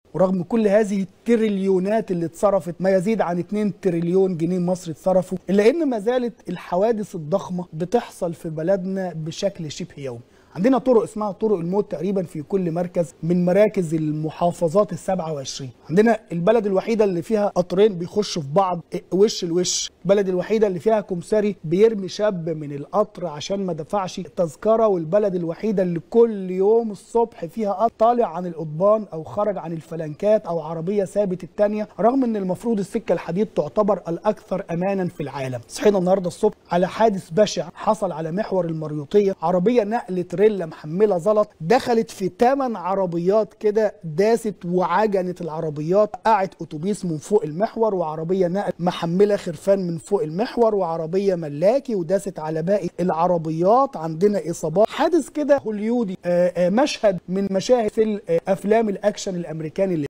ورغم كل هذه التريليونات اللي اتصرفت ما يزيد عن 2 تريليون جنيه مصري اتصرفوا الا ان ما زالت الحوادث الضخمه بتحصل في بلدنا بشكل شبه يومي عندنا طرق اسمها طرق الموت تقريبا في كل مركز من مراكز المحافظات ال 27 عندنا البلد الوحيده اللي فيها قطرين بيخشوا في بعض وش لوش البلد الوحيده اللي فيها كمساري بيرمي شاب من القطر عشان ما دفعش التذكره والبلد الوحيده اللي كل يوم الصبح فيها قطر طالع عن القضبان او خرج عن الفلنكات او عربيه ثابت الثانيه رغم ان المفروض السكه الحديد تعتبر الاكثر امانا في العالم صحينا النهارده الصبح على حادث بشع حصل على محور المريوطيه عربيه نقل تريلا محمله زلط دخلت في ثمان عربيات كده داست وعجنت العربيات قعت اتوبيس من فوق المحور وعربيه نقل محمله خرفان من فوق المحور وعربيه ملاكي وداست على باقي العربيات عندنا اصابات حادث كده هوليودي آآ آآ مشهد من مشاهد في افلام الاكشن الامريكاني اللي